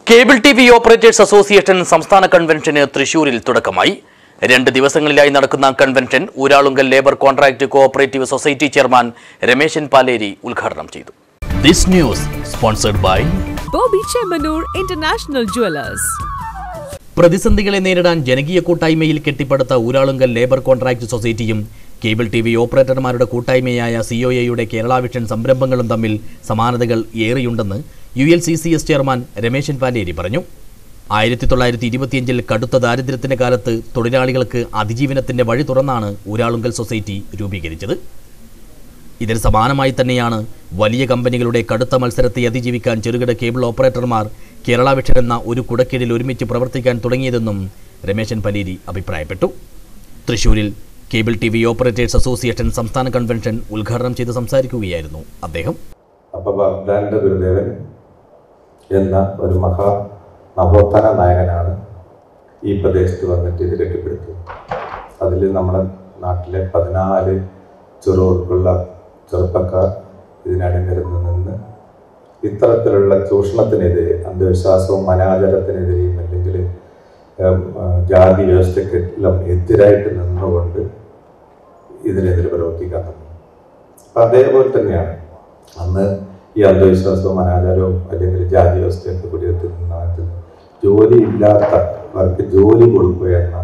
Cable T V operators association സംസ്ഥാന കൺവെൻഷന് തൃശൂരിൽ തുടക്കമായി രണ്ട് ദിവസങ്ങളിലായി നടക്കുന്ന convention Uralungal labour contract cooperative society chairman Rameshan Paleri ഉദ്ഘാടനം ചെയ്തു this news sponsored by Bobby Chemanur International Jewelers. പ്രതിസന്ധികളെ നേരിടാൻ ജനകീയ കൂട്ടായ്മയിൽ കെട്ടിപ്പടുത്ത ഊരാളുങ്കൽ ലേബർ കോൺട്രാക്ട് സൊസൈറ്റിയും കേബിൾ ടി വി ഓപ്പറേറ്റർമാരുടെ കൂട്ടായ്മയായ സി ഒ എയുടെ കേരള വിഷൻ സംരംഭങ്ങളും തമ്മിൽ സമാനതകൾ ഏറെയുണ്ടെന്ന് U L C C S chairman Rameshan Paleri പറഞ്ഞു ആയിരത്തി തൊള്ളായിരത്തി ഇരുപത്തിയഞ്ചിൽ കടുത്ത ദാരിദ്ര്യത്തിന്റെ കാലത്ത് തൊഴിലാളികൾക്ക് അതിജീവനത്തിന്റെ വഴി തുറന്നാണ് ഊരാളുങ്കൽ സൊസൈറ്റി രൂപീകരിച്ചത് ഇതിന് സമാനമായി തന്നെയാണ് വലിയ കമ്പനികളുടെ കടുത്ത മത്സരത്തെ അതിജീവിക്കാൻ ചെറുകിട കേബിൾ ഓപ്പറേറ്റർമാർ കേരള വിഷൻ എന്ന ഒരു കുടക്കീഴിൽ ഒരുമിച്ച് പ്രവർത്തിക്കാൻ തുടങ്ങിയതെന്നും രമേശൻ പലേരി അഭിപ്രായപ്പെട്ടു തൃശൂരിൽ cable T V operators association സംസ്ഥാന കൺവെൻഷൻ ഉദ്ഘാടനം ചെയ്ത് സംസാരിക്കുകയായിരുന്നു അദ്ദേഹം അപ്പൊ ബാഗ്ദാന്റെ ഗുരുദേവൻ എന്ന ഒരു മഹാ നവോത്ഥാന നായകനാണ് ഈ പ്രദേശത്ത് വന്നിട്ട് ഇത് കെട്ടിപ്പടുത്തത് അതിൽ നമ്മുടെ നാട്ടിലെ പതിനാല് ചെറുവർക്കുള്ള ചെറുപ്പക്കാർ ഇതിനണിനിരന്ന് നിന്ന് ഇത്തരത്തിലുള്ള ചൂഷണത്തിനെതിരെ അന്ധവിശ്വാസവും അനാചാരത്തിനെതിരെയും അല്ലെങ്കിൽ ഉം, ആ, ജാതി വ്യവസ്ഥയ്ക്കെല്ലാം എതിരായിട്ട് നിന്നുകൊണ്ട് ഇതിനെതിരെ പ്രവർത്തിക്കാൻ തുടങ്ങി അപ്പം അതേപോലെ തന്നെയാണ് അന്ന് ഈ അന്ധവിശ്വാസവും അനാചാരവും അല്ലെങ്കിൽ ജാതി വ്യവസ്ഥയൊക്കെ കുടിയെത്തി നിന്നതിൽ ജോലി ഇല്ലാത്തവർക്ക് ജോലി കൊടുക്കുക എന്ന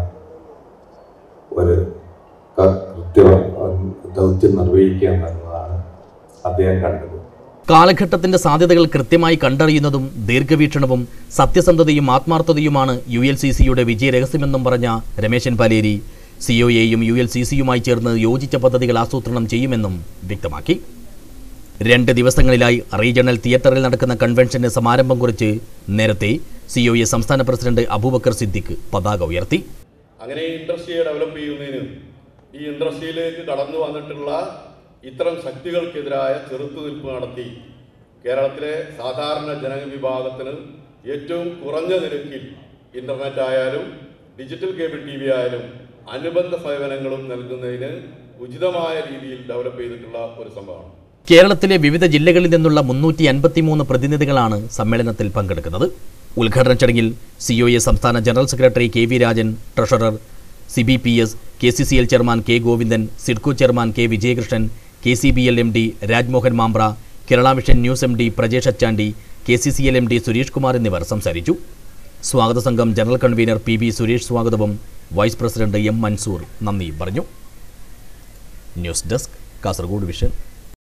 ഒരു ക- കൃത്യ ദൗത്യം നിർവഹിക്കുക എന്നതാണ് അദ്ദേഹം കണ്ടത് കാലഘട്ടത്തിന്റെ സാധ്യതകൾ കൃത്യമായി കണ്ടറിയുന്നതും ദീർഘവീക്ഷണവും സത്യസന്ധതയും ആത്മാർത്ഥതയുമാണ് യു എൽ സി സിയുടെ വിജയരഹസ്യമെന്നും പറഞ്ഞ രമേശൻ പാലേരി സി ഒ എയും യു എൽ സി സിയുമായി ചേർന്ന് യോജിച്ച പദ്ധതികൾ ആസൂത്രണം ചെയ്യുമെന്നും വ്യക്തമാക്കി രണ്ട് ദിവസങ്ങളിലായി റീജിയണൽ തിയേറ്ററിൽ നടക്കുന്ന കൺവെൻഷന് സമാരംഭം കുറിച്ച് നേരത്തെ സി ഒ എ സംസ്ഥാന പ്രസിഡന്റ് അബൂബക്കർ സിദ്ദിഖ് പതാക ഉയർത്തി അങ്ങനെ ഈ ഇൻഡസ്ട്രിയെ ഡെവലപ്പ് ചെയ്യുന്നതിനും ഈ ഇൻഡസ്ട്രിയിലേക്ക് കടന്നു വന്നിട്ടുള്ള ഇത്തരം ശക്തികൾക്കെതിരായ ചെറുത്തുനിൽപ്പ് നടത്തി കേരളത്തിലെ സാധാരണ ജനവിഭാഗത്തിന് ഏറ്റവും കുറഞ്ഞ നിരക്കിൽ ഇൻ്റർനെറ്റ് ആയാലും ഡിജിറ്റൽ കേബിൾ ടി വി ആയാലും അനുബന്ധ സേവനങ്ങളും നൽകുന്നതിന് ഉചിതമായ രീതിയിൽ ഡെവലപ്പ് ചെയ്തിട്ടുള്ള ഒരു സംഭവമാണ് കേരളത്തിലെ വിവിധ ജില്ലകളിൽ നിന്നുള്ള മുന്നൂറ്റി അൻപത്തിമൂന്ന് പ്രതിനിധികളാണ് സമ്മേളനത്തിൽ പങ്കെടുക്കുന്നത് ഉദ്ഘാടന ചടങ്ങിൽ സി ഒ എ സംസ്ഥാന general secretary K V Rajan treasurer C B P S K C C L chairman K Govindan SIDCO chairman K Vijayakrishnan K C B L M D Rajmohan Mambra Kerala vision news M D Prajesh Achandi K C C L M D Suresh Kumar എന്നിവർ സംസാരിച്ചു സ്വാഗത സംഘം general convener P B Suresh സ്വാഗതവും vice president M Mansoor നന്ദി പറഞ്ഞു news desk Kasaragod vision